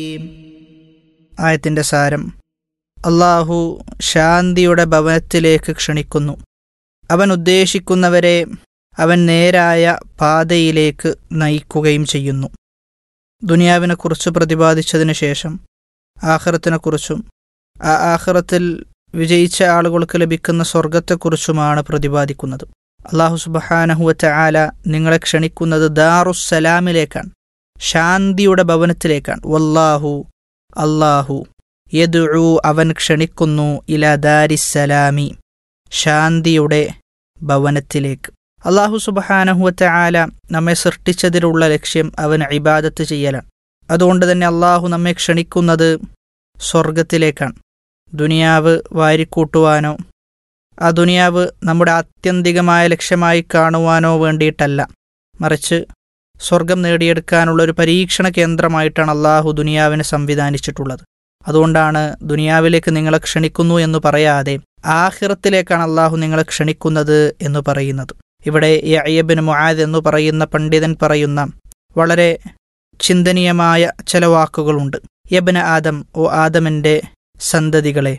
ആയത്തിൻ്റെ സാരം അള്ളാഹു ശാന്തിയുടെ ഭവനത്തിലേക്ക് ക്ഷണിക്കുന്നു അവൻ ഉദ്ദേശിക്കുന്നവരെ അവൻ നേരായ പാതയിലേക്ക് നയിക്കുകയും ചെയ്യുന്നു ദുനിയാവിനെക്കുറിച്ച് പ്രതിപാദിച്ചതിന് ശേഷം ആഹ്റത്തിനെക്കുറിച്ചും ആ ആഹ്റത്തിൽ വിജയിച്ച ആളുകൾക്ക് ലഭിക്കുന്ന സ്വർഗത്തെക്കുറിച്ചുമാണ് പ്രതിപാദിക്കുന്നത് അള്ളാഹു സുബഹാനഹുവറ്റ ആല നിങ്ങളെ ക്ഷണിക്കുന്നത് ദാറുസലാമിലേക്കാണ് ശാന്തിയുടെ ഭവനത്തിലേക്കാണ് വല്ലാഹു അള്ളാഹു യദുഉ അവൻ ക്ഷണിക്കുന്നു ഇല ദാരിസലാമി ശാന്തിയുടെ ഭവനത്തിലേക്ക് അള്ളാഹു സുബഹാനഹുവറ്റ ആല നമ്മെ സൃഷ്ടിച്ചതിലുള്ള ലക്ഷ്യം അവൻ ഇബാദത്ത് ചെയ്യലാണ് അതുകൊണ്ട് തന്നെ അള്ളാഹു നമ്മെ ക്ഷണിക്കുന്നത് സ്വർഗത്തിലേക്കാണ് ദുനിയാവ് വാരിക്കൂട്ടുവാനോ ആ ദുനിയാവ് നമ്മുടെ ആത്യന്തികമായ ലക്ഷ്യമായി കാണുവാനോ വേണ്ടിയിട്ടല്ല മറിച്ച് സ്വർഗം നേടിയെടുക്കാനുള്ള ഒരു പരീക്ഷണ കേന്ദ്രമായിട്ടാണ് അള്ളാഹു ദുനിയാവിനെ സംവിധാനിച്ചിട്ടുള്ളത് അതുകൊണ്ടാണ് ദുനിയാവിലേക്ക് നിങ്ങളെ ക്ഷണിക്കുന്നു എന്ന് പറയാതെ ആഹിറത്തിലേക്കാണ് അള്ളാഹു നിങ്ങളെ ക്ഷണിക്കുന്നത് എന്ന് പറയുന്നത് ഇവിടെ യയ്യബിൻ മുആദ് എന്ന് പറയുന്ന പണ്ഡിതൻ പറയുന്ന വളരെ ചിന്തനീയമായ ചില വാക്കുകളുണ്ട് യബന ആദം ഓ ആദമിൻ്റെ സന്തതികളെ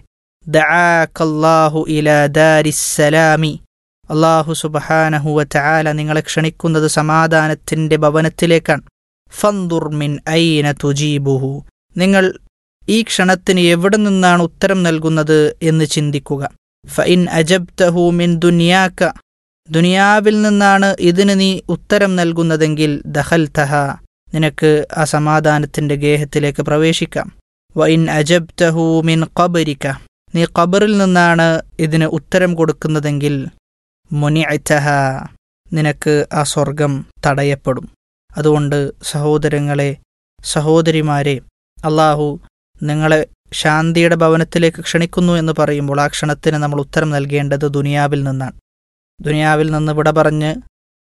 ദആക്കല്ലാഹു ഇലാ ദാരിസ്സലാമി അള്ളാഹു സുബഹാനഹുവ ചാല നിങ്ങളെ ക്ഷണിക്കുന്നത് സമാധാനത്തിൻ്റെ ഭവനത്തിലേക്കാണ് ഫന്ദുർ മിൻ ഐന തുജീബുഹു നിങ്ങൾ ഈ ക്ഷണത്തിന് എവിടെ നിന്നാണ് ഉത്തരം നൽകുന്നത് എന്ന് ചിന്തിക്കുക ഫഇൻ അജബ്തഹു മിൻ ദുനിയാക്ക ദുനിയാവിൽ നിന്നാണ് ഇതിന് നീ ഉത്തരം നൽകുന്നതെങ്കിൽ ദഹൽ തഹ നിനക്ക് ആ സമാധാനത്തിൻ്റെ ഗേഹത്തിലേക്ക് പ്രവേശിക്കാം വൈൻ അജബ്തഹു മിൻ ഖബരിക്ക നീ ഖബറിൽ നിന്നാണ് ഇതിന് ഉത്തരം കൊടുക്കുന്നതെങ്കിൽ മുനിഅറ്റഹ നിനക്ക് ആ സ്വർഗം തടയപ്പെടും അതുകൊണ്ട് സഹോദരങ്ങളെ സഹോദരിമാരെ അള്ളാഹു നിങ്ങളെ ശാന്തിയുടെ ഭവനത്തിലേക്ക് ക്ഷണിക്കുന്നു എന്ന് പറയുമ്പോൾ ആ ക്ഷണത്തിന് നമ്മൾ ഉത്തരം നൽകേണ്ടത് ദുനിയാവിൽ നിന്നാണ് ദുനിയാവിൽ നിന്ന് വിട പറഞ്ഞ്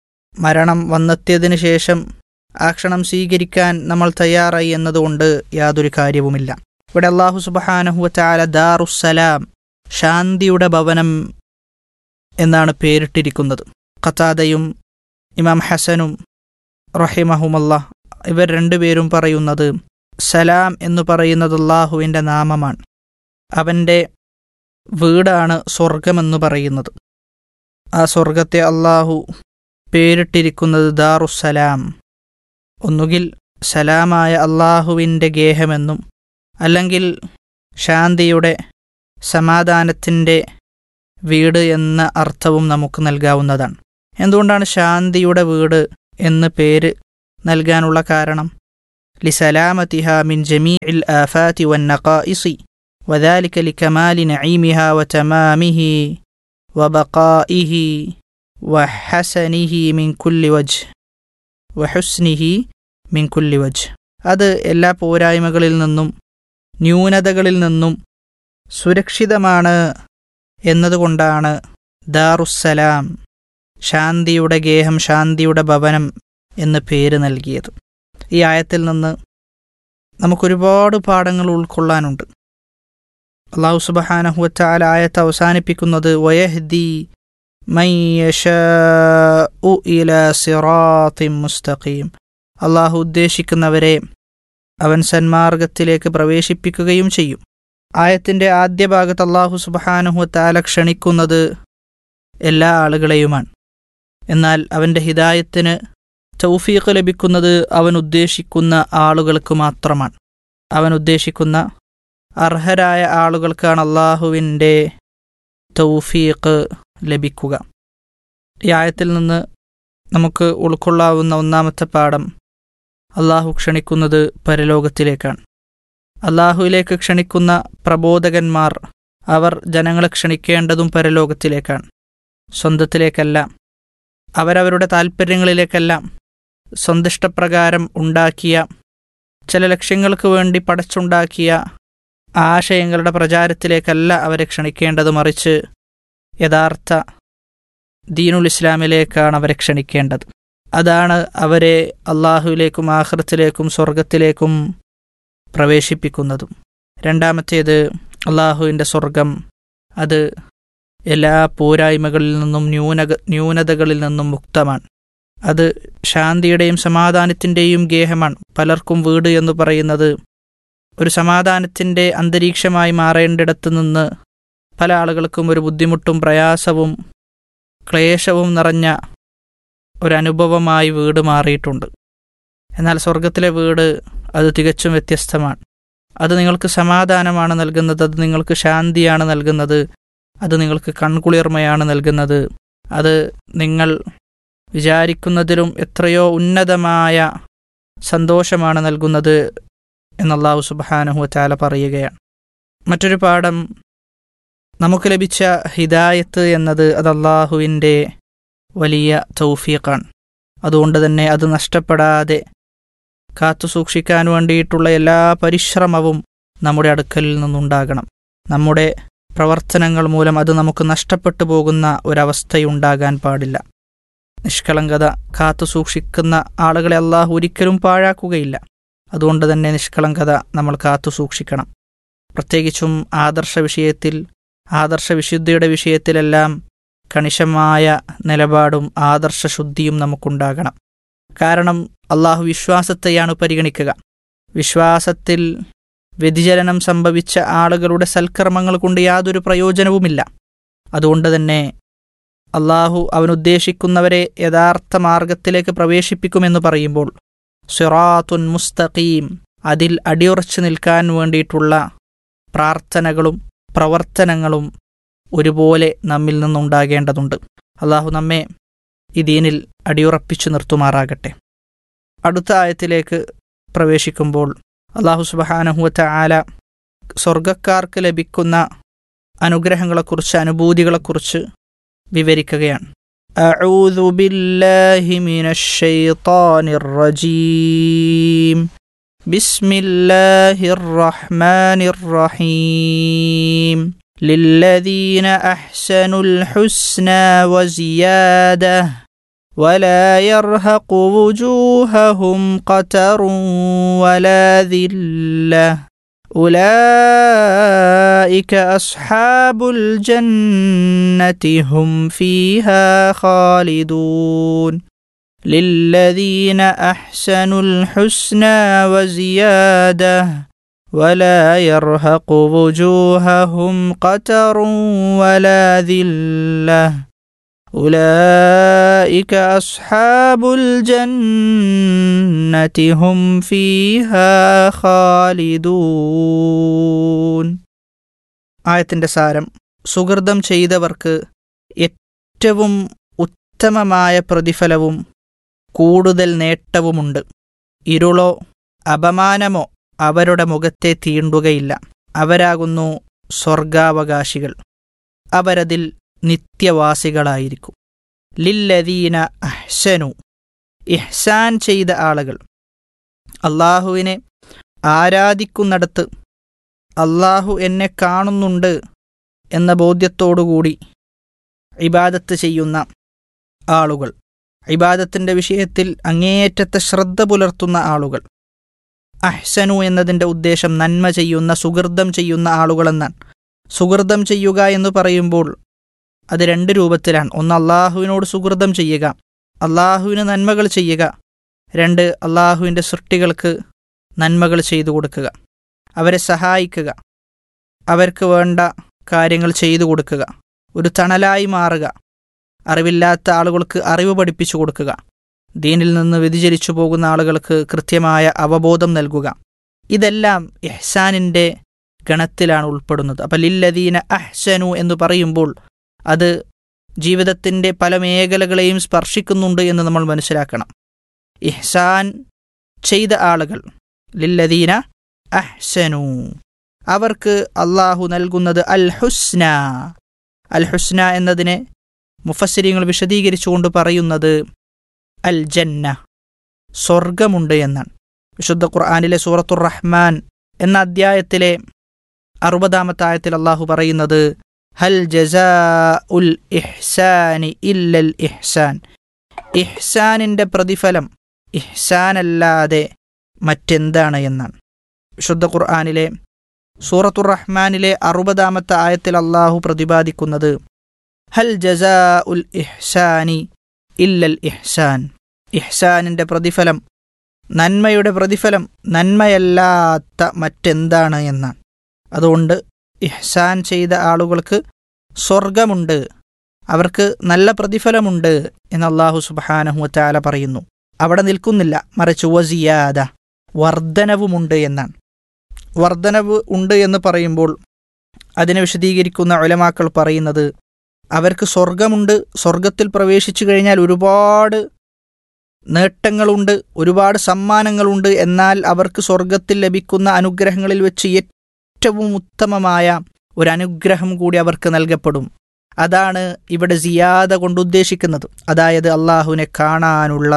മരണം വന്നെത്തിയതിനു ശേഷം ആ ക്ഷണം സ്വീകരിക്കാൻ നമ്മൾ തയ്യാറായി എന്നതുകൊണ്ട് യാതൊരു കാര്യവുമില്ല ഇവിടെ അള്ളാഹു സുബഹാനഹുവ ചാല ദാറുസലാം ശാന്തിയുടെ ഭവനം എന്നാണ് പേരിട്ടിരിക്കുന്നത് ഖത്താദയും ഇമാം ഹസനും റഹിമഹുമല്ല ഇവർ രണ്ടുപേരും പറയുന്നത് സലാം എന്ന് പറയുന്നത് അള്ളാഹുവിൻ്റെ നാമമാണ് അവൻ്റെ വീടാണ് സ്വർഗമെന്ന് പറയുന്നത് ആ സ്വർഗത്തെ അള്ളാഹു പേരിട്ടിരിക്കുന്നത് ദാറുസലാം ഒന്നുകിൽ സലാമായ അള്ളാഹുവിൻ്റെ ഗേഹമെന്നും അല്ലെങ്കിൽ ശാന്തിയുടെ സമാധാനത്തിൻ്റെ വീട് എന്ന അർത്ഥവും നമുക്ക് നൽകാവുന്നതാണ് എന്തുകൊണ്ടാണ് ശാന്തിയുടെ വീട് എന്ന് പേര് നൽകാനുള്ള കാരണം ലിസലാമത്തിഹ മിൻ ജമീ ഇൽ ആഫാത്തി വന്നഖായിസി وذلك لكمال نعيمها وتمامه وبقائه وحسنه من كل وجه وحسنه من كل وجه അത് എല്ലാ പോരായ്മകളിൽ നിന്നും ന്യൂനതകളിൽ നിന്നും സുരക്ഷിതമാണ് എന്നതുകൊണ്ടാണ് ദാറുസ്സലാം ശാന്തിയുടെ ഗേഹം ശാന്തിയുടെ ഭവനം എന്ന് പേര് നൽകിയത് ഈ ആയത്തിൽ നിന്ന് നമുക്കൊരുപാട് പാഠങ്ങൾ ഉൾക്കൊള്ളാനുണ്ട് അള്ളാഹു സുബഹാനഹുവച്ചാൽ ആയത്ത് അവസാനിപ്പിക്കുന്നത് വയഹ്ദി ഇല സിറാത്തിം മുസ്തഖീം അള്ളാഹു ഉദ്ദേശിക്കുന്നവരെ അവൻ സന്മാർഗത്തിലേക്ക് പ്രവേശിപ്പിക്കുകയും ചെയ്യും ആയത്തിൻ്റെ ആദ്യ ഭാഗത്ത് അള്ളാഹു സുബഹാനുഹുത്താല ക്ഷണിക്കുന്നത് എല്ലാ ആളുകളെയുമാണ് എന്നാൽ അവൻ്റെ ഹിദായത്തിന് തൗഫീഖ് ലഭിക്കുന്നത് അവൻ ഉദ്ദേശിക്കുന്ന ആളുകൾക്ക് മാത്രമാണ് അവൻ ഉദ്ദേശിക്കുന്ന അർഹരായ ആളുകൾക്കാണ് അള്ളാഹുവിൻ്റെ തൗഫീഖ് ലഭിക്കുക ഈ ആയത്തിൽ നിന്ന് നമുക്ക് ഉൾക്കൊള്ളാവുന്ന ഒന്നാമത്തെ പാഠം അള്ളാഹു ക്ഷണിക്കുന്നത് പരലോകത്തിലേക്കാണ് അള്ളാഹുവിലേക്ക് ക്ഷണിക്കുന്ന പ്രബോധകന്മാർ അവർ ജനങ്ങളെ ക്ഷണിക്കേണ്ടതും പരലോകത്തിലേക്കാണ് സ്വന്തത്തിലേക്കല്ല അവരവരുടെ താൽപ്പര്യങ്ങളിലേക്കല്ല സ്വന്തിഷ്ടപ്രകാരം ഉണ്ടാക്കിയ ചില ലക്ഷ്യങ്ങൾക്ക് വേണ്ടി പടച്ചുണ്ടാക്കിയ ആശയങ്ങളുടെ പ്രചാരത്തിലേക്കല്ല അവരെ ക്ഷണിക്കേണ്ടത് മറിച്ച് യഥാർത്ഥ ദീനുൽ ഇസ്ലാമിലേക്കാണ് അവരെ ക്ഷണിക്കേണ്ടത് അതാണ് അവരെ അള്ളാഹുവിലേക്കും ആഹ്റത്തിലേക്കും സ്വർഗത്തിലേക്കും പ്രവേശിപ്പിക്കുന്നതും രണ്ടാമത്തേത് അള്ളാഹുവിൻ്റെ സ്വർഗം അത് എല്ലാ പോരായ്മകളിൽ നിന്നും ന്യൂനക ന്യൂനതകളിൽ നിന്നും മുക്തമാണ് അത് ശാന്തിയുടെയും സമാധാനത്തിൻ്റെയും ഗേഹമാണ് പലർക്കും വീട് എന്ന് പറയുന്നത് ഒരു സമാധാനത്തിൻ്റെ അന്തരീക്ഷമായി മാറേണ്ടിടത്ത് നിന്ന് പല ആളുകൾക്കും ഒരു ബുദ്ധിമുട്ടും പ്രയാസവും ക്ലേശവും നിറഞ്ഞ ഒരനുഭവമായി വീട് മാറിയിട്ടുണ്ട് എന്നാൽ സ്വർഗത്തിലെ വീട് അത് തികച്ചും വ്യത്യസ്തമാണ് അത് നിങ്ങൾക്ക് സമാധാനമാണ് നൽകുന്നത് അത് നിങ്ങൾക്ക് ശാന്തിയാണ് നൽകുന്നത് അത് നിങ്ങൾക്ക് കൺകുളിർമയാണ് നൽകുന്നത് അത് നിങ്ങൾ വിചാരിക്കുന്നതിലും എത്രയോ ഉന്നതമായ സന്തോഷമാണ് നൽകുന്നത് എന്നല്ലാഹു സുബാനഹു ചാല പറയുകയാണ് മറ്റൊരു പാഠം നമുക്ക് ലഭിച്ച ഹിദായത്ത് എന്നത് അത് അള്ളാഹുവിൻ്റെ വലിയ തൗഫീഖാണ് അതുകൊണ്ട് തന്നെ അത് നഷ്ടപ്പെടാതെ കാത്തു സൂക്ഷിക്കാൻ വേണ്ടിയിട്ടുള്ള എല്ലാ പരിശ്രമവും നമ്മുടെ അടുക്കലിൽ നിന്നുണ്ടാകണം നമ്മുടെ പ്രവർത്തനങ്ങൾ മൂലം അത് നമുക്ക് നഷ്ടപ്പെട്ടു പോകുന്ന ഒരവസ്ഥയുണ്ടാകാൻ പാടില്ല നിഷ്കളങ്കത കാത്തു സൂക്ഷിക്കുന്ന ആളുകളെ അള്ളാഹു ഒരിക്കലും പാഴാക്കുകയില്ല അതുകൊണ്ട് തന്നെ നിഷ്കളങ്കത നമ്മൾ കാത്തു സൂക്ഷിക്കണം പ്രത്യേകിച്ചും ആദർശ വിഷയത്തിൽ ആദർശ വിശുദ്ധിയുടെ വിഷയത്തിലെല്ലാം കണിശമായ നിലപാടും ആദർശ ശുദ്ധിയും നമുക്കുണ്ടാകണം കാരണം അള്ളാഹു വിശ്വാസത്തെയാണ് പരിഗണിക്കുക വിശ്വാസത്തിൽ വ്യതിചലനം സംഭവിച്ച ആളുകളുടെ സൽക്കർമ്മങ്ങൾ കൊണ്ട് യാതൊരു പ്രയോജനവുമില്ല അതുകൊണ്ട് തന്നെ അള്ളാഹു അവനുദ്ദേശിക്കുന്നവരെ യഥാർത്ഥ മാർഗത്തിലേക്ക് പ്രവേശിപ്പിക്കുമെന്ന് പറയുമ്പോൾ സിറാത്തുൻ മുസ്തഖീം അതിൽ അടിയുറച്ചു നിൽക്കാൻ വേണ്ടിയിട്ടുള്ള പ്രാർത്ഥനകളും പ്രവർത്തനങ്ങളും ഒരുപോലെ നമ്മിൽ നിന്നുണ്ടാകേണ്ടതുണ്ട് അള്ളാഹു നമ്മെ ഈ ദീനിൽ അടിയുറപ്പിച്ചു നിർത്തുമാറാകട്ടെ അടുത്ത ആയത്തിലേക്ക് പ്രവേശിക്കുമ്പോൾ അള്ളാഹു സുബഹാനഹുവത്ത ആല സ്വർഗക്കാർക്ക് ലഭിക്കുന്ന അനുഗ്രഹങ്ങളെക്കുറിച്ച് അനുഭൂതികളെക്കുറിച്ച് വിവരിക്കുകയാണ് أعوذ بالله من الشيطان الرجيم بسم الله الرحمن الرحيم للذين أحسنوا الحسنى وزيادة ولا يرهق وجوههم قتر ولا ذلة أولئك أصحاب الجنة هم فيها خالدون للذين أحسنوا الحسنى وزيادة ولا يرهق وجوههم قتر ولا ذلة أولئك أصحاب الجنة هم فيها خالدون ആയത്തിൻ്റെ സാരം സുഹൃതം ചെയ്തവർക്ക് ഏറ്റവും ഉത്തമമായ പ്രതിഫലവും കൂടുതൽ നേട്ടവുമുണ്ട് ഇരുളോ അപമാനമോ അവരുടെ മുഖത്തെ തീണ്ടുകയില്ല അവരാകുന്നു സ്വർഗാവകാശികൾ അവരതിൽ നിത്യവാസികളായിരിക്കും ലില്ലദീന അഹ്സനു ഇഹ്സാൻ ചെയ്ത ആളുകൾ അള്ളാഹുവിനെ ആരാധിക്കുന്നിടത്ത് അള്ളാഹു എന്നെ കാണുന്നുണ്ട് എന്ന ബോധ്യത്തോടുകൂടി ഇബാദത്ത് ചെയ്യുന്ന ആളുകൾ ഇബാദത്തിൻ്റെ വിഷയത്തിൽ അങ്ങേയറ്റത്തെ ശ്രദ്ധ പുലർത്തുന്ന ആളുകൾ അഹ്സനു എന്നതിൻ്റെ ഉദ്ദേശം നന്മ ചെയ്യുന്ന സുഹൃതം ചെയ്യുന്ന ആളുകളെന്നാണ് സുഹൃതം ചെയ്യുക എന്ന് പറയുമ്പോൾ അത് രണ്ട് രൂപത്തിലാണ് ഒന്ന് അള്ളാഹുവിനോട് സുഹൃതം ചെയ്യുക അള്ളാഹുവിന് നന്മകൾ ചെയ്യുക രണ്ട് അള്ളാഹുവിൻ്റെ സൃഷ്ടികൾക്ക് നന്മകൾ ചെയ്തു കൊടുക്കുക അവരെ സഹായിക്കുക അവർക്ക് വേണ്ട കാര്യങ്ങൾ ചെയ്തു കൊടുക്കുക ഒരു തണലായി മാറുക അറിവില്ലാത്ത ആളുകൾക്ക് അറിവ് പഠിപ്പിച്ചു കൊടുക്കുക ദീനിൽ നിന്ന് വ്യതിചലിച്ചു പോകുന്ന ആളുകൾക്ക് കൃത്യമായ അവബോധം നൽകുക ഇതെല്ലാം ഇഹ്സാനിൻ്റെ ഗണത്തിലാണ് ഉൾപ്പെടുന്നത് അപ്പം ലില്ലദീന അഹ്സനു എന്ന് പറയുമ്പോൾ അത് ജീവിതത്തിൻ്റെ പല മേഖലകളെയും സ്പർശിക്കുന്നുണ്ട് എന്ന് നമ്മൾ മനസ്സിലാക്കണം ഇഹ്സാൻ ചെയ്ത ആളുകൾ ലില്ലദീന അഹ്സനു അവർക്ക് അള്ളാഹു നൽകുന്നത് അൽ ഹുസ്ന അൽ ഹുസ്ന എന്നതിനെ മുഫസ്സിരിങ്ങൾ വിശദീകരിച്ചുകൊണ്ട് പറയുന്നത് അൽ ജന്ന സ്വർഗമുണ്ട് എന്നാണ് വിശുദ്ധ ഖുർആാനിലെ സൂറത്തുർ റഹ്മാൻ എന്ന അധ്യായത്തിലെ അറുപതാമത്തെ ആയത്തിൽ അള്ളാഹു പറയുന്നത് ഹൽ ജസാ ഉൽ ഇഹ്സാനി ഇല്ലൽ ഇഹ്സാൻ ഇഹ്സാനിൻ്റെ പ്രതിഫലം ഇഹ്സാനല്ലാതെ മറ്റെന്താണ് എന്നാണ് വിശുദ്ധ ഖുർആാനിലെ സൂറത്തുർ റഹ്മാനിലെ അറുപതാമത്തെ ആയത്തിൽ അള്ളാഹു പ്രതിപാദിക്കുന്നത് ഹൽ ജസാ ഉൽ ഇഹ്സാനി ഇല്ലൽ ഇഹ്സാൻ ഇഹ്സാനിൻ്റെ പ്രതിഫലം നന്മയുടെ പ്രതിഫലം നന്മയല്ലാത്ത മറ്റെന്താണ് എന്നാണ് അതുകൊണ്ട് ഇഹ്സാൻ ചെയ്ത ആളുകൾക്ക് സ്വർഗമുണ്ട് അവർക്ക് നല്ല പ്രതിഫലമുണ്ട് എന്ന് അള്ളാഹു സുബാനഹു താല പറയുന്നു അവിടെ നിൽക്കുന്നില്ല മറിച്ച് വസിയാദ വർധനവുമുണ്ട് എന്നാണ് വർധനവ് ഉണ്ട് എന്ന് പറയുമ്പോൾ അതിനെ വിശദീകരിക്കുന്ന ഉലമാക്കൾ പറയുന്നത് അവർക്ക് സ്വർഗമുണ്ട് സ്വർഗത്തിൽ പ്രവേശിച്ചു കഴിഞ്ഞാൽ ഒരുപാട് നേട്ടങ്ങളുണ്ട് ഒരുപാട് സമ്മാനങ്ങളുണ്ട് എന്നാൽ അവർക്ക് സ്വർഗത്തിൽ ലഭിക്കുന്ന അനുഗ്രഹങ്ങളിൽ വെച്ച് ഏറ്റവും ഉത്തമമായ ഒരു അനുഗ്രഹം കൂടി അവർക്ക് നൽകപ്പെടും അതാണ് ഇവിടെ സിയാദ കൊണ്ട് ഉദ്ദേശിക്കുന്നത് അതായത് അള്ളാഹുവിനെ കാണാനുള്ള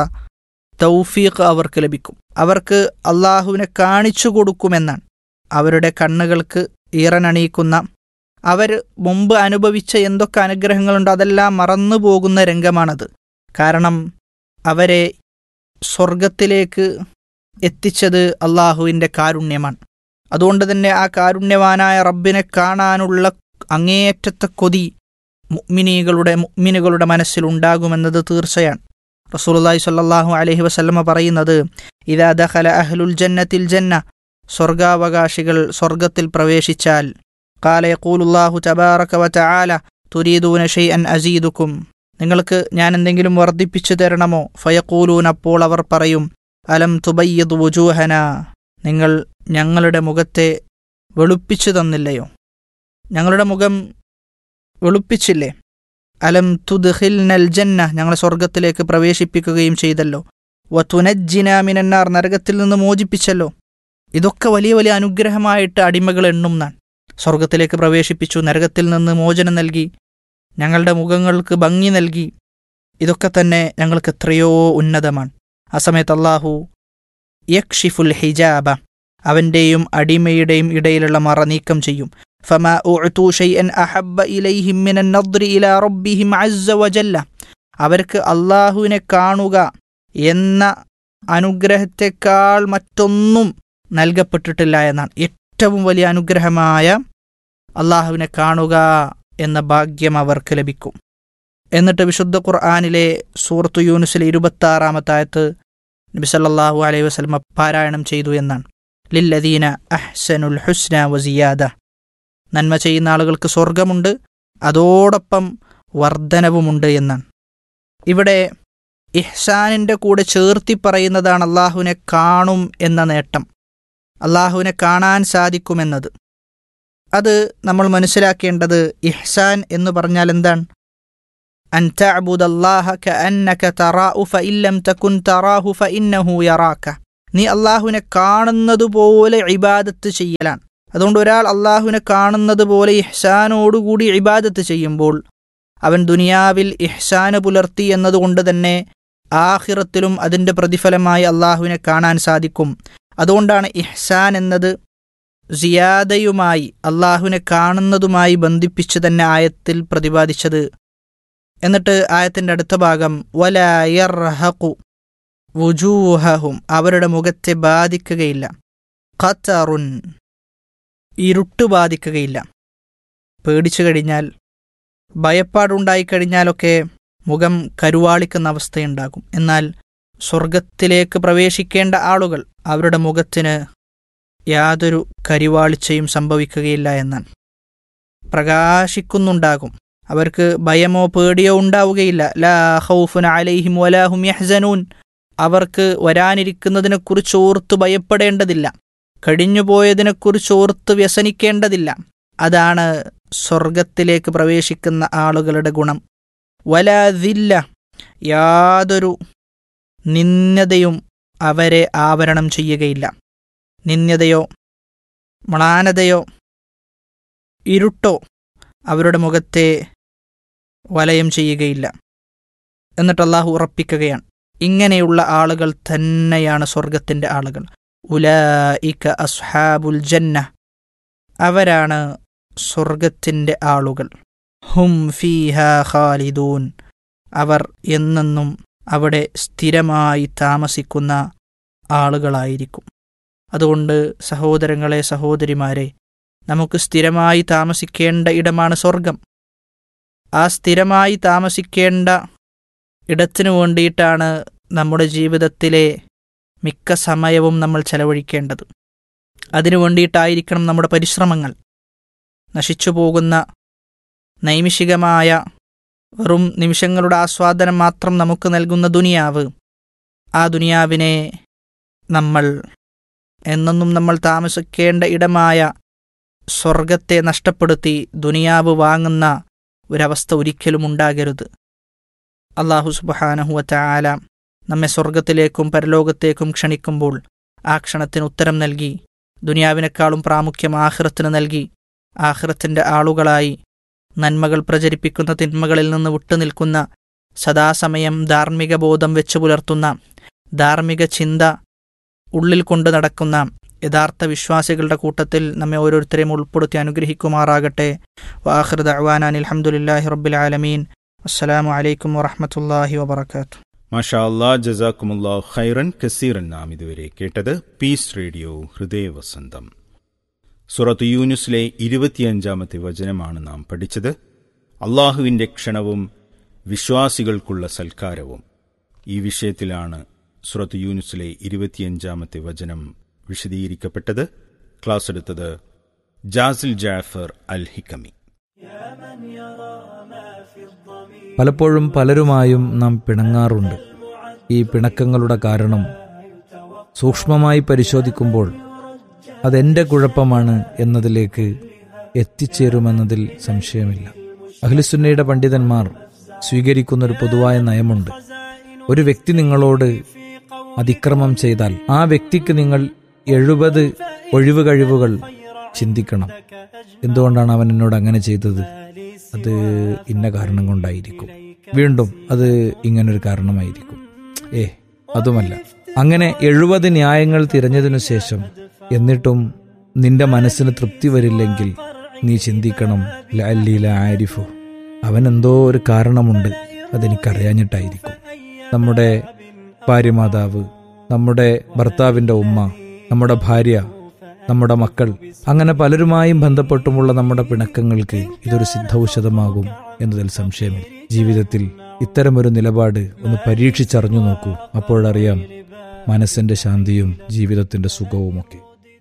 തൗഫീഖ് അവർക്ക് ലഭിക്കും അവർക്ക് അള്ളാഹുവിനെ കാണിച്ചു കൊടുക്കുമെന്നാണ് അവരുടെ കണ്ണുകൾക്ക് ഈറനണിയിക്കുന്ന അവർ മുമ്പ് അനുഭവിച്ച എന്തൊക്കെ അനുഗ്രഹങ്ങളുണ്ടോ അതെല്ലാം മറന്നു പോകുന്ന രംഗമാണത് കാരണം അവരെ സ്വർഗത്തിലേക്ക് എത്തിച്ചത് അള്ളാഹുവിൻ്റെ കാരുണ്യമാണ് അതുകൊണ്ട് തന്നെ ആ കാരുണ്യവാനായ റബ്ബിനെ കാണാനുള്ള അങ്ങേയറ്റത്തെ കൊതി മുഅ്മിനീകളുടെ മുഅ്മിനുകളുടെ മനസ്സിലുണ്ടാകുമെന്നത് തീർച്ചയാണ് റസൂലുള്ളാഹി സ്വല്ലല്ലാഹു അലൈഹി വസല്ലമ പറയുന്നത് ഇദാ ദഖല അഹ്ലുൽ ജന്നത്തിൽ ജന്ന സ്വർഗാവകാശികൾ സ്വർഗത്തിൽ പ്രവേശിച്ചാൽ കാല യഖൂലുല്ലാഹു തബാറക വതആല തുരീദൂന ഷൈഅൻ അസീദുക്കും നിങ്ങൾക്ക് ഞാൻ എന്തെങ്കിലും വർദ്ധിപ്പിച്ചു തരണമോ ഫയഖൂലൂൻ അപ്പോൾ അവർ പറയും അലം തുബയ്യദ് വുജൂഹന നിങ്ങൾ ഞങ്ങളുടെ മുഖത്തെ വെളുപ്പിച്ചു തന്നില്ലയോ ഞങ്ങളുടെ മുഖം വെളുപ്പിച്ചില്ലേ അലം തുദ്ഹിൽനൽ ജന്ന ഞങ്ങളെ സ്വർഗത്തിലേക്ക് പ്രവേശിപ്പിക്കുകയും ചെയ്തല്ലോ വത്തുനജ്ജിന മിനന്നാർ നരകത്തിൽ നിന്ന് മോചിപ്പിച്ചല്ലോ ഇതൊക്കെ വലിയ വലിയ അനുഗ്രഹമായിട്ട് അടിമകൾ എണ്ണുന്നാണ് സ്വർഗത്തിലേക്ക് പ്രവേശിപ്പിച്ചു നരകത്തിൽ നിന്ന് മോചനം നൽകി ഞങ്ങളുടെ മുഖങ്ങൾക്ക് ഭംഗി നൽകി ഇതൊക്കെ തന്നെ ഞങ്ങൾക്ക് എത്രയോ ഉന്നതമാണ് ആ സമയത്ത് അള്ളാഹു യക്ഷിഫുൽ ഹിജാബ അവൻ്റെയും അടിമയുടെയും ഇടയിലുള്ള മറ നീക്കം ചെയ്യും فما أعطوا شيئا أحب إليهم من النظر إلى ربهم عز وجل അവർക്ക് അള്ളാഹുവിനെ കാണുക എന്ന അനുഗ്രഹത്തെക്കാൾ മറ്റൊന്നും നൽകപ്പെട്ടിട്ടില്ല എന്നാണ് ഏറ്റവും വലിയ അനുഗ്രഹമായ അള്ളാഹുവിനെ കാണുക എന്ന ഭാഗ്യം അവർക്ക് ലഭിക്കും എന്നിട്ട് വിശുദ്ധ ഖുർആാനിലെ സൂറത്തു യൂനുസിലെ ഇരുപത്താറാമത്തായത്ത് നബി സല്ലല്ലാഹു അലൈഹി വസല്ലമ പാരായണം ചെയ്തു എന്നാണ് ലില്ലദീന അഹ്സനുൽ ഹുസ്ന വസിയാദ നന്മ ചെയ്യുന്ന ആളുകൾക്ക് സ്വർഗമുണ്ട് അതോടൊപ്പം വർധനവുമുണ്ട് എന്നാണ് ഇവിടെ ഇഹ്സാനിൻ്റെ കൂടെ ചേർത്തി പറയുന്നതാണ് അള്ളാഹുവിനെ കാണും എന്ന നേട്ടം അള്ളാഹുവിനെ കാണാൻ സാധിക്കുമെന്നത് അത് നമ്മൾ മനസ്സിലാക്കേണ്ടത് ഇഹ്സാൻ എന്ന് പറഞ്ഞാൽ എന്താണ് അൻ തഅബുദല്ലാഹ കഅന്നക തറാഉ ഫഇല്ലം തകുൻ തറാഹു ഫഇന്നഹു യറാക നീ അള്ളാഹുവിനെ കാണുന്നതുപോലെ ഇബാദത്ത് ചെയ്യലാണ് അതുകൊണ്ട് ഒരാൾ അള്ളാഹുവിനെ കാണുന്നത് പോലെ ഇഹ്സാനോടുകൂടി ഇബാദത്ത് ചെയ്യുമ്പോൾ അവൻ ദുനിയാവിൽ ഇഹ്സാന് പുലർത്തി എന്നതുകൊണ്ട് തന്നെ ആഹിറത്തിലും അതിൻ്റെ പ്രതിഫലമായി അള്ളാഹുവിനെ കാണാൻ സാധിക്കും അതുകൊണ്ടാണ് ഇഹ്സാൻ എന്നത് സിയാദയുമായി അള്ളാഹുവിനെ കാണുന്നതുമായി ബന്ധിപ്പിച്ച് തന്നെ ആയത്തിൽ പ്രതിപാദിച്ചത് എന്നിട്ട് ആയത്തിൻ്റെ അടുത്ത ഭാഗം വലയർഹു വുജൂഹഹും അവരുടെ മുഖത്തെ ബാധിക്കുകയില്ല ഖത്തറുൻ ഇരുട്ട് ബാധിക്കുകയില്ല പേടിച്ചു കഴിഞ്ഞാൽ ഭയപ്പാടുണ്ടായിക്കഴിഞ്ഞാലൊക്കെ മുഖം കരുവാളിക്കുന്ന അവസ്ഥയുണ്ടാകും എന്നാൽ സ്വർഗത്തിലേക്ക് പ്രവേശിക്കേണ്ട ആളുകൾ അവരുടെ മുഖത്തിന് യാതൊരു കരിവാളിച്ചയും സംഭവിക്കുകയില്ല എന്നാണ് പ്രകാശിക്കുന്നുണ്ടാകും അവർക്ക് ഭയമോ പേടിയോ ഉണ്ടാവുകയില്ല ലാ ഹൗഫുൻ അലൈഹിം വലാഹും യഹ്സനൂൻ അവർക്ക് വരാനിരിക്കുന്നതിനെക്കുറിച്ച് ഓർത്ത് ഭയപ്പെടേണ്ടതില്ല കഴിഞ്ഞുപോയതിനെക്കുറിച്ച് ഓർത്ത് വ്യസനിക്കേണ്ടതില്ല അതാണ് സ്വർഗത്തിലേക്ക് പ്രവേശിക്കുന്ന ആളുകളുടെ ഗുണം വലാതില്ല യാതൊരു നിന്ദതയും അവരെ ആവരണം ചെയ്യുകയില്ല നിന്ദതയോ മ്ലാനതയോ ഇരുട്ടോ അവരുടെ മുഖത്തെ വലയം ചെയ്യുകയില്ല എന്നിട്ട് അള്ളാഹു ഉറപ്പിക്കുകയാണ് ഇങ്ങനെയുള്ള ആളുകൾ തന്നെയാണ് സ്വർഗത്തിൻ്റെ ആളുകൾ ഉലായിക അസ്ഹാബുൽ ജന്ന അവരാണ് സ്വർഗത്തിൻ്റെ ആളുകൾ ഹും ഫീഹ ഖാലിദൂൻ അവർ എന്നെന്നും അവിടെ സ്ഥിരമായി താമസിക്കുന്ന ആളുകളായിരിക്കും അതുകൊണ്ട് സഹോദരങ്ങളെ സഹോദരിമാരെ നമുക്ക് സ്ഥിരമായി താമസിക്കേണ്ട ഇടമാണ് സ്വർഗം ആ സ്ഥിരമായി താമസിക്കേണ്ട ഇടത്തിനു വേണ്ടിയിട്ടാണ് നമ്മുടെ ജീവിതത്തിലെ മിക്ക സമയവും നമ്മൾ ചെലവഴിക്കേണ്ടത് അതിനു വേണ്ടിയിട്ടായിരിക്കണം നമ്മുടെ പരിശ്രമങ്ങൾ നശിച്ചു പോകുന്ന നൈമിഷികമായ വെറും നിമിഷങ്ങളുടെ ആസ്വാദനം മാത്രം നമുക്ക് നൽകുന്ന ദുനിയാവ് ആ ദുനിയാവിനെ നമ്മൾ എന്നെന്നും നമ്മൾ താമസിക്കേണ്ട ഇടമായ സ്വർഗത്തെ നഷ്ടപ്പെടുത്തി ദുനിയാവ് വാങ്ങുന്ന ഒരവസ്ഥ ഒരിക്കലും ഉണ്ടാകരുത് അള്ളാഹു സുബഹാനഹുവറ്റ ആല നമ്മെ സ്വർഗത്തിലേക്കും പരലോകത്തേക്കും ക്ഷണിക്കുമ്പോൾ ആ ക്ഷണത്തിന് ഉത്തരം നൽകി ദുനിയാവിനേക്കാളും പ്രാമുഖ്യം ആഹ്റത്തിന് നൽകി ആഹ്റത്തിൻ്റെ ആളുകളായി നന്മകൾ പ്രചരിപ്പിക്കുന്ന തിന്മകളിൽ നിന്ന് വിട്ടുനിൽക്കുന്ന സദാസമയം ധാർമ്മിക ബോധം വെച്ചു പുലർത്തുന്ന ധാർമ്മിക ചിന്ത ഉള്ളിൽ കൊണ്ടു നടക്കുന്ന യഥാർത്ഥ വിശ്വാസികളുടെ കൂട്ടത്തിൽ നമ്മെ ഓരോരുത്തരെയും ഉൾപ്പെടുത്തി അനുഗ്രഹിക്കുമാറാകട്ടെ വാഹൃദ അവാനാൻ അലഹമുല്ലാഹി റബ്ബിൽ ആലമീൻ അസ്സലാമു അലൈക്കും വറഹമത്തല്ലാഹി വബർക്കാത്തു മാഷാ അല്ലാ ജസാക്കുമുല്ലാ ഖൈറൻ കസീറൻ നാം ഇതുവരെ കേട്ടത് പീസ് റേഡിയോ ഹൃദയവസന്തം സുറത്ത് യൂനുസിലെ ഇരുപത്തിയഞ്ചാമത്തെ വചനമാണ് നാം പഠിച്ചത് അള്ളാഹുവിൻ്റെ ക്ഷണവും വിശ്വാസികൾക്കുള്ള സൽക്കാരവും ഈ വിഷയത്തിലാണ് സുറത്ത് യൂനുസിലെ ഇരുപത്തിയഞ്ചാമത്തെ വചനം വിശദീകരിക്കപ്പെട്ടത് ക്ലാസ് എടുത്തത് ജാസിൽ ജാഫർ അൽ ഹിക്കമി പലപ്പോഴും പലരുമായും നാം പിണങ്ങാറുണ്ട് ഈ പിണക്കങ്ങളുടെ കാരണം സൂക്ഷ്മമായി പരിശോധിക്കുമ്പോൾ അതെന്റെ കുഴപ്പമാണ് എന്നതിലേക്ക് എത്തിച്ചേരുമെന്നതിൽ സംശയമില്ല അഖിലുസുന്നയുടെ പണ്ഡിതന്മാർ സ്വീകരിക്കുന്ന ഒരു പൊതുവായ നയമുണ്ട് ഒരു വ്യക്തി നിങ്ങളോട് അതിക്രമം ചെയ്താൽ ആ വ്യക്തിക്ക് നിങ്ങൾ എഴുപത് ഒഴിവ് കഴിവുകൾ ചിന്തിക്കണം എന്തുകൊണ്ടാണ് അവൻ എന്നോട് അങ്ങനെ ചെയ്തത് അത് ഇന്ന കാരണം കൊണ്ടായിരിക്കും വീണ്ടും അത് ഇങ്ങനൊരു കാരണമായിരിക്കും ഏ അതുമല്ല അങ്ങനെ എഴുപത് ന്യായങ്ങൾ തിരഞ്ഞതിനു ശേഷം എന്നിട്ടും നിന്റെ മനസ്സിന് തൃപ്തി വരില്ലെങ്കിൽ നീ ചിന്തിക്കണം ലീല ആരിഫു അവൻ എന്തോ ഒരു കാരണമുണ്ട് അതെനിക്കറിയാഞ്ഞിട്ടായിരിക്കും നമ്മുടെ ഭാര്യമാതാവ് നമ്മുടെ ഭർത്താവിൻ്റെ ഉമ്മ നമ്മുടെ ഭാര്യ നമ്മുടെ മക്കൾ അങ്ങനെ പലരുമായും ബന്ധപ്പെട്ടുമുള്ള നമ്മുടെ പിണക്കങ്ങൾക്ക് ഇതൊരു സിദ്ധൌഷധമാകും എന്നതിൽ സംശയമില്ല ജീവിതത്തിൽ ഇത്തരമൊരു നിലപാട് ഒന്ന് പരീക്ഷിച്ചറിഞ്ഞു നോക്കൂ അപ്പോഴറിയാം മനസ്സിന്റെ ശാന്തിയും ജീവിതത്തിന്റെ സുഖവുമൊക്കെ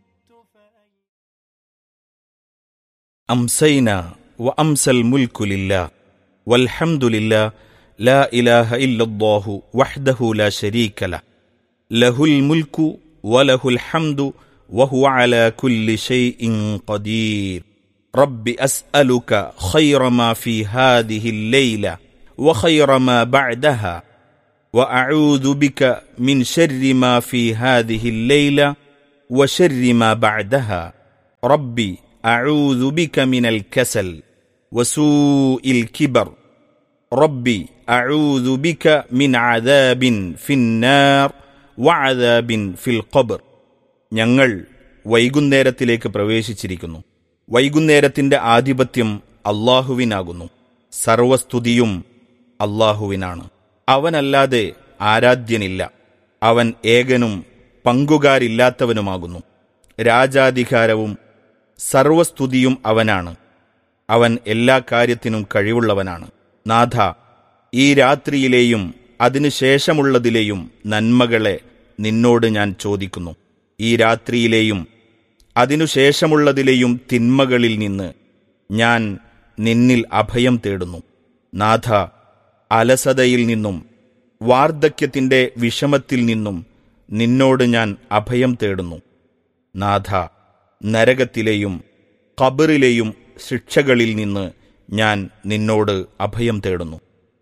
أمسينا وأمسى الملك لله والحمد لله لا إله إلا الله وحده لا شريك له له الملك وله الحمد وهو على كل شيء قدير رب أسألك خير ما في هذه الليلة وخير ما بعدها وأعوذ بك من شر ما في هذه الليلة وشر ما بعدها ربي أعوذ بك من الكسل وسوء الكبر ربي أعوذ بك من عذاب في النار وعذاب في القبر ഞങ്ങൾ വൈകുന്നേരത്തിലേക്ക് പ്രവേശിച്ചിരിക്കുന്നു വൈകുന്നേരത്തിന്റെ ആധിപത്യം അള്ളാഹുവിനാകുന്നു സർവസ്തുതിയും അള്ളാഹുവിനാണ് അവനല്ലാതെ ആരാധ്യനില്ല അവൻ ഏകനും പങ്കുകാരില്ലാത്തവനുമാകുന്നു രാജാധികാരവും സർവസ്തുതിയും അവനാണ് അവൻ എല്ലാ കാര്യത്തിനും കഴിവുള്ളവനാണ് നാഥ ഈ രാത്രിയിലെയും അതിനുശേഷമുള്ളതിലെയും നന്മകളെ നിന്നോട് ഞാൻ ചോദിക്കുന്നു ഈ രാത്രിയിലെയും അതിനുശേഷമുള്ളതിലെയും തിന്മകളിൽ നിന്ന് ഞാൻ നിന്നിൽ അഭയം തേടുന്നു നാഥ അലസതയിൽ നിന്നും വാർദ്ധക്യത്തിന്റെ വിഷമത്തിൽ നിന്നും നിന്നോട് ഞാൻ അഭയം തേടുന്നു നാഥ നരകത്തിലെയും കബറിലെയും ശിക്ഷകളിൽ നിന്ന് ഞാൻ നിന്നോട് അഭയം തേടുന്നു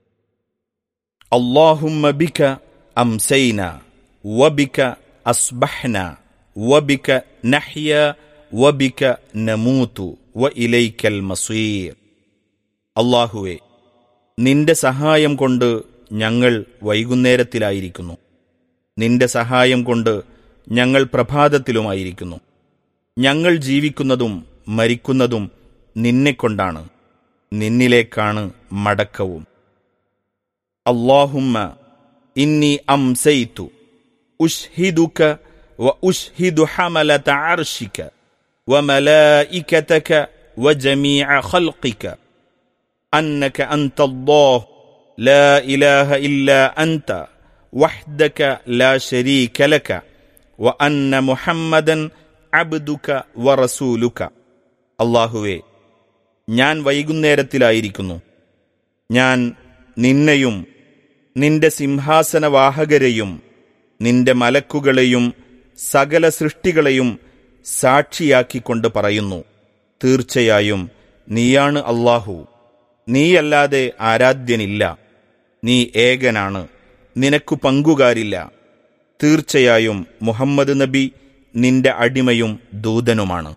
അള്ളാഹുമ്മ ബിക അംസൈന വബിക അസ്ബഹ്ന വബിക നഹ്യ വബിക നമൂതു വ ഇലൈക്കൽ മസീർ അള്ളാഹുവെ നിന്റെ സഹായം കൊണ്ട് ഞങ്ങൾ വൈകുന്നേരത്തിലായിരിക്കുന്നു നിന്റെ സഹായം കൊണ്ട് ഞങ്ങൾ പ്രഭാതത്തിലുമായിരിക്കുന്നു ഞങ്ങൾ ജീവിക്കുന്നതും മരിക്കുന്നതും നിന്നെക്കൊണ്ടാണ് നിന്നിലേക്കാണ് മടക്കവും അള്ളാഹുമ്മ ഇന്നി അംസൈത്തു ഉഷ്ഹിദുക വ ഉഷ്ഹിദു ഹമലത അർഷിക وملائكتك وجميع خلقك أنك أنت الله لا إله إلا أنت وحدك لا شريك لك വ അന്ന മുഹമ്മദൻ അബ്ദുക വ റസൂലുക അള്ളാഹുവേ ഞാൻ വൈകുന്നേരത്തിലായിരിക്കുന്നു ഞാൻ നിന്നെയും നിന്റെ സിംഹാസനവാഹകരെയും നിന്റെ മലക്കുകളെയും സകല സൃഷ്ടികളെയും സാക്ഷിയാക്കിക്കൊണ്ട് പറയുന്നു തീർച്ചയായും നീയാണ് അള്ളാഹു നീയല്ലാതെ ആരാധ്യനില്ല നീ ഏകനാണ് നിനക്കു പങ്കുകാരില്ല തീർച്ചയായും മുഹമ്മദ് നബി നിന്റെ അടിമയും ദൂതനുമാണ്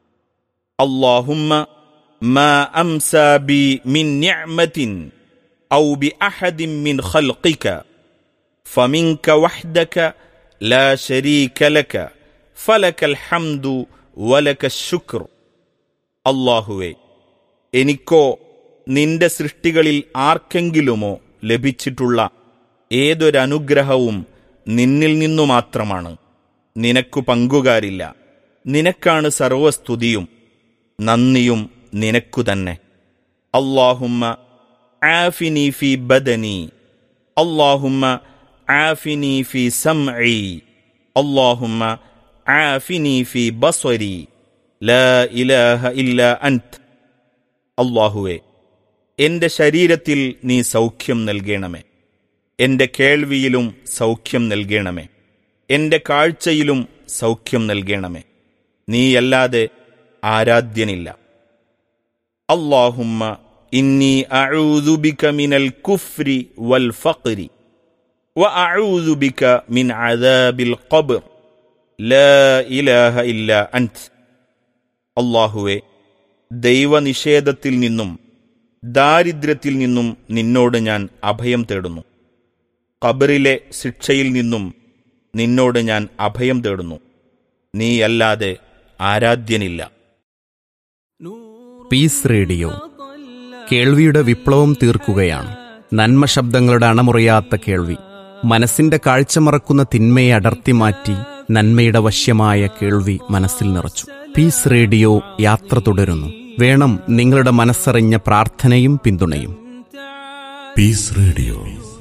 اللهم ما امسى بي من نعمه او باحد من خلقك فمنك وحدك لا شريك لك فلك الحمد ولك الشكر അള്ളാഹുവേ എനിക്കോ നിന്റെ സൃഷ്ടികളിൽ ആർക്കെങ്കിലുമോ ലഭിച്ചിട്ടുള്ള ഏതൊരനുഗ്രഹവും നിന്നിൽ നിന്നു മാത്രമാണ് നിനക്കു പങ്കുകാരില്ല നിനക്കാണ് സർവസ്തുതിയും നന്ദിയും നിനക്കു തന്നെ അള്ളാഹുമ്മ ആഫിനി ഫി ബദനി അള്ളാഹുമ്മ ആഫിനി ഫി സംഇ അള്ളാഹുമ്മ ആഫിനി ഫി ബസ്വരി ലാ ഇലാഹ ഇല്ല അൻത് അള്ളാഹുവേ എന്റെ ശരീരത്തിൽ നീ സൗഖ്യം നൽകണമേ എന്റെ കേൾവിയിലും സൗഖ്യം നൽകണമേ എന്റെ കാഴ്ചയിലും സൗഖ്യം നൽകണമേ നീയല്ലാതെ ആരാധ്യനില്ല അള്ളാഹുമ്മ ഇന്നി അഊദുബിക മിനൽ കുഫ്രി വൽ ഫഖ്രി وأعوذ بك من عذاب القبر لا إله إلا أنت അള്ളാഹുവെ ദൈവനിഷേധത്തിൽ നിന്നും ദാരിദ്ര്യത്തിൽ നിന്നും നിന്നോട് ഞാൻ അഭയം തേടുന്നു ഖബറിലെ ശിക്ഷയിൽ നിന്നും നിന്നോട് ഞാൻ അഭയം തേടുന്നു നീയല്ലാതെ ആരാധ്യനില്ല പീസ് റേഡിയോ കേൾവിയുടെ വിപ്ലവം തീർക്കുകയാണ് നന്മ ശബ്ദങ്ങളുടെ അണമുറിയാത്ത കേൾവി മനസ്സിന്റെ കാഴ്ച മറക്കുന്ന തിന്മയെ അടർത്തി മാറ്റി നന്മയുടെ വശ്യമായ കേൾവി മനസ്സിൽ നിറച്ചു പീസ് റേഡിയോ യാത്ര തുടരുന്നു വേണം നിങ്ങളുടെ മനസ്സറിഞ്ഞ പ്രാർത്ഥനയും പിന്തുണയും Peace Radio.